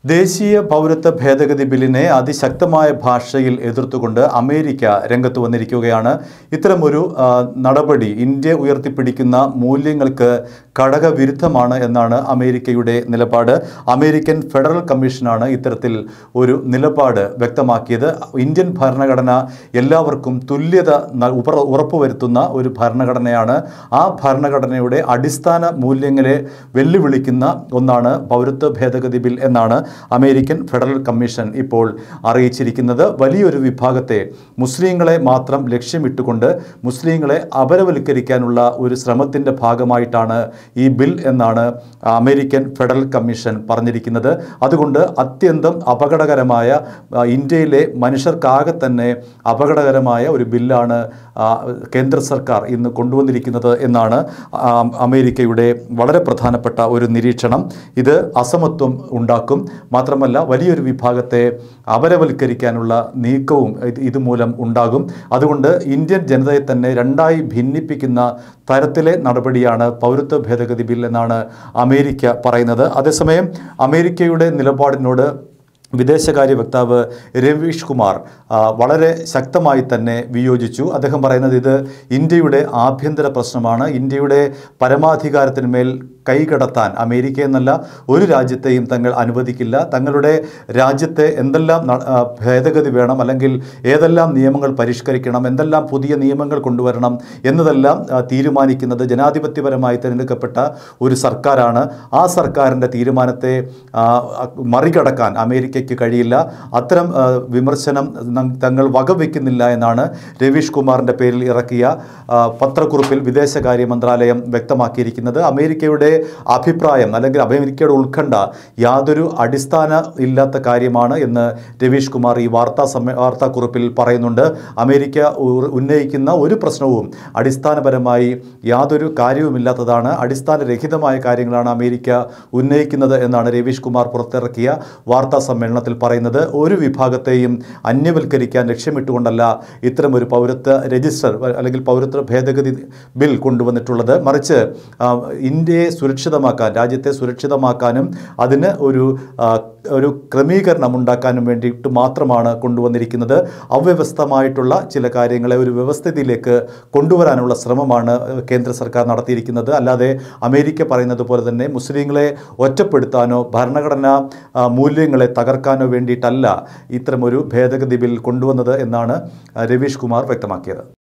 ദേശീയ പൗരത്വ ഭേദഗതി ബില്ലിനെ അതിശക്തമായ ഭാഷയിൽ എതിർത്തുകൊണ്ട് അമേരിക്ക രംഗത്ത് വന്നിരിക്കുകയാണ് ഇത്തരമൊരു ആ, നടപടി ഇന്ത്യ ഉയർത്തിപ്പിടിക്കുന്ന മൂല്യങ്ങൾക്ക് ഘടകവിരുദ്ധമാണ് എന്നാണ് അമേരിക്കയുടെ നിലപാട് അമേരിക്കൻ ഫെഡറൽ കമ്മീഷനാണ് ഇത്തരത്തിൽ ഒരു നിലപാട് വ്യക്തമാക്കിയത് ഇന്ത്യൻ ഭരണഘടന എല്ലാവർക്കും തുല്യത ന- ഉപറ- ഉറപ്പുവരുത്തുന്ന ഒരു ഭരണഘടനയാണ് ആ ഭരണഘടനയുടെ അടിസ്ഥാന മൂല്യങ്ങളെ വെല്ലുവിളിക്കുന്ന ഒന്നാണ് പൗരത്വ ഭേദഗതി ബിൽ എന്നാണ് അമേരിക്കൻ ഫെഡറൽ കമ്മീഷൻ ഇപ്പോൾ അറിയിച്ചിരിക്കുന്നത് വലിയൊരു വിഭാഗത്തെ മുസ്ലിങ്ങളെ മാത്രം ലക്ഷ്യമിട്ടുകൊണ്ട് മുസ്ലിങ്ങളെ അപരവൽക്കരിക്കാനുള്ള ഒരു ശ്രമത്തിൻ്റെ ഭാഗമായിട്ടാണ് ഈ ബിൽ എന്നാണ് അമേരിക്കൻ ഫെഡറൽ കമ്മീഷൻ പറഞ്ഞിരിക്കുന്നത് അതുകൊണ്ട് അത്യന്തം അപകടകരമായ ആ, ഇന്ത്യയിലെ മനുഷ്യർക്കാകെ തന്നെ അപകടകരമായ ഒരു ബില്ലാണ് ആ, കേന്ദ്ര സർക്കാർ ഇന്ന് കൊണ്ടുവന്നിരിക്കുന്നത് എന്നാണ് ആ, അമേരിക്കയുടെ വളരെ പ്രധാനപ്പെട്ട ഒരു നിരീക്ഷണം ഇത് അസമത്വം ഉണ്ടാക്കും മാത്രമല്ല വലിയൊരു വിഭാഗത്തെ അപരവൽക്കരിക്കാനുള്ള നീക്കവും ഇത് ഇതുമൂലം ഉണ്ടാകും അതുകൊണ്ട് ഇന്ത്യൻ ജനതയെ തന്നെ രണ്ടായി ഭിന്നിപ്പിക്കുന്ന തരത്തിലെ നടപടിയാണ് പൗരത്വ ഭേദഗതി ബിൽ എന്നാണ് അമേരിക്ക പറയുന്നത് അതേസമയം അമേരിക്കയുടെ നിലപാടിനോട് വിദേശകാര്യ വക്താവ് രവീഷ് കുമാർ ആ, വളരെ ശക്തമായി തന്നെ വിയോജിച്ചു അദ്ദേഹം പറയുന്നത് ഇത് ഇന്ത്യയുടെ ആഭ്യന്തര പ്രശ്നമാണ് ഇന്ത്യയുടെ പരമാധികാരത്തിന്മേൽ കൈകടത്താൻ അമേരിക്ക എന്നല്ല ഒരു രാജ്യത്തെയും തങ്ങൾ അനുവദിക്കില്ല തങ്ങളുടെ രാജ്യത്തെ എന്തെല്ലാം ന- ആ, ഭേദഗതി വേണം അല്ലെങ്കിൽ ഏതെല്ലാം നിയമങ്ങൾ പരിഷ്കരിക്കണം എന്തെല്ലാം പുതിയ നിയമങ്ങൾ കൊണ്ടുവരണം എന്നതെല്ലാം ആ, തീരുമാനിക്കുന്നത് ജനാധിപത്യപരമായി തിരഞ്ഞെടുക്കപ്പെട്ട ഒരു സർക്കാരാണ് ആ സർക്കാരിൻ്റെ തീരുമാനത്തെ ആ, മറികടക്കാൻ അമേരിക്കയ്ക്ക് കഴിയില്ല അത്തരം ആ, വിമർശനം ന- തങ്ങൾ വകവെക്കുന്നില്ല എന്നാണ് രവീഷ് കുമാറിൻ്റെ പേരിൽ ഇറക്കിയ ആ, പത്രക്കുറിപ്പിൽ വിദേശകാര്യ മന്ത്രാലയം വ്യക്തമാക്കിയിരിക്കുന്നത് അമേരിക്കയുടെ അഭിപ്രായം അല്ലെങ്കിൽ അമേരിക്കയുടെ ഉത്കണ്ഠ യാതൊരു അടിസ്ഥാന ഇല്ലാത്ത കാര്യമാണ് എന്ന് രവീഷ് കുമാർ ഈ വാർത്താ സമ്മേ വാർത്താക്കുറിപ്പിൽ പറയുന്നുണ്ട് അമേരിക്ക ഉ- ഉന്നയിക്കുന്ന ഒരു പ്രശ്നവും അടിസ്ഥാനപരമായി യാതൊരു കാര്യവുമില്ലാത്തതാണ് അടിസ്ഥാനരഹിതമായ കാര്യങ്ങളാണ് അമേരിക്ക ഉന്നയിക്കുന്നത് എന്നാണ് രവീഷ് കുമാർ പുറത്തിറക്കിയ വാർത്താ സമ്മേളനത്തിൽ പറയുന്നത് ഒരു വിഭാഗത്തെയും അന്യവൽക്കരിക്കാൻ ലക്ഷ്യമിട്ടുകൊണ്ടല്ല ഇത്തരമൊരു പൗരത്വ രജിസ്റ്റർ അല്ലെങ്കിൽ പൗരത്വ ഭേദഗതി ബിൽ കൊണ്ടുവന്നിട്ടുള്ളത് മറിച്ച് ആ, ഇന്ത്യയെ സുരക്ഷിതമാക്കാൻ രാജ്യത്തെ സുരക്ഷിതമാക്കാനും അതിന് ഒരു ആ, ഒരു ക്രമീകരണം ഉണ്ടാക്കാനും വേണ്ടിയിട്ട് മാത്രമാണ് കൊണ്ടുവന്നിരിക്കുന്നത് അവ്യവസ്ഥമായിട്ടുള്ള ചില കാര്യങ്ങളെ ഒരു വ്യവസ്ഥിതിയിലേക്ക് കൊണ്ടുവരാനുള്ള ശ്രമമാണ് കേന്ദ്ര സർക്കാർ നടത്തിയിരിക്കുന്നത് അല്ലാതെ അമേരിക്ക പറയുന്നത് പോലെ തന്നെ മുസ്ലിങ്ങളെ ഒറ്റപ്പെടുത്താനോ ഭരണഘടനാ ആ, മൂല്യങ്ങളെ തകർക്കാനോ വേണ്ടിയിട്ടല്ല ഇത്തരമൊരു ഭേദഗതി ബിൽ കൊണ്ടുവന്നത് എന്നാണ് ആ, രവീഷ് കുമാർ വ്യക്തമാക്കിയത്